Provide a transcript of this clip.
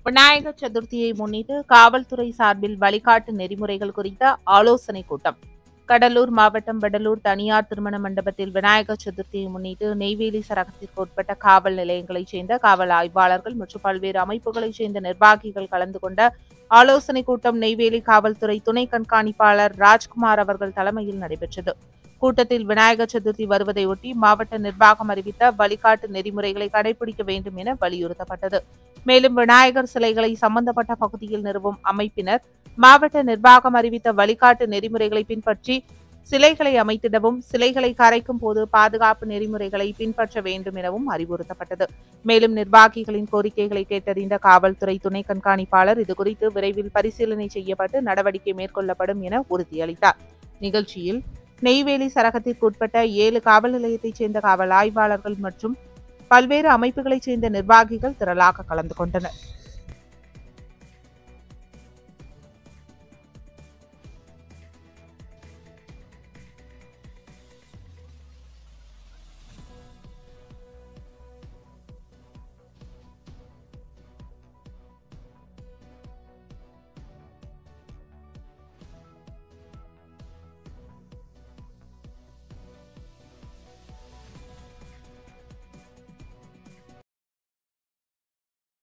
விநாயகர் சதுர்த்தியை முன்னிட்டு காவல்துறை சார்பில் வழிகாட்டு நெறிமுறைகள் குறித்த ஆலோசனை கூட்டம் கடலூர் மாவட்டம் வடலூர் தனியார் திருமண மண்டபத்தில் விநாயகர் சதுர்த்தியை முன்னிட்டு நெய்வேலி சரகத்திற்கு உட்பட்ட காவல் நிலையங்களைச் சேர்ந்த காவல் ஆய்வாளர்கள் மற்றும் பல்வேறு அமைப்புகளைச் சேர்ந்த நிர்வாகிகள் கலந்து கொண்ட ஆலோசனை கூட்டம் நெய்வேலி காவல்துறை துணை கண்காணிப்பாளர் ராஜ்குமார் அவர்கள் தலைமையில் நடைபெற்றது கூட்டத்தில் விநாயகர் சதுர்த்தி வருவதை ஒட்டி மாவட்ட நிர்வாகம் அறிவித்த வழிகாட்டு நெறிமுறைகளை கடைபிடிக்க வேண்டும் என வலியுறுத்தப்பட்டது மேலும் விநாயகர் சிலைகளை சம்பந்தப்பட்ட பகுதியில் நிறுவும் அமைப்பினர் மாவட்ட நிர்வாகம் அறிவித்த வழிகாட்டு நெறிமுறைகளை பின்பற்றி சிலைகளை அமைத்திடவும் சிலைகளை கரைக்கும் போது பாதுகாப்பு நெறிமுறைகளை பின்பற்ற வேண்டும் எனவும் அறிவுறுத்தப்பட்டது மேலும் நிர்வாகிகளின் கோரிக்கைகளை கேட்டறிந்த காவல்துறை துணை கண்காணிப்பாளர் இதுகுறித்து விரைவில் பரிசீலனை செய்யப்பட்டு நடவடிக்கை மேற்கொள்ளப்படும் என உறுதியளித்தார் நிகழ்ச்சியில் நெய்வேலி சரகத்திற்கு உட்பட்ட ஏழு காவல் நிலையத்தைச் சேர்ந்த காவல் ஆய்வாளர்கள் மற்றும் பல்வேறு அமைப்புகளைச் சேர்ந்த நிர்வாகிகள் திரளாக கலந்து கொண்டனர்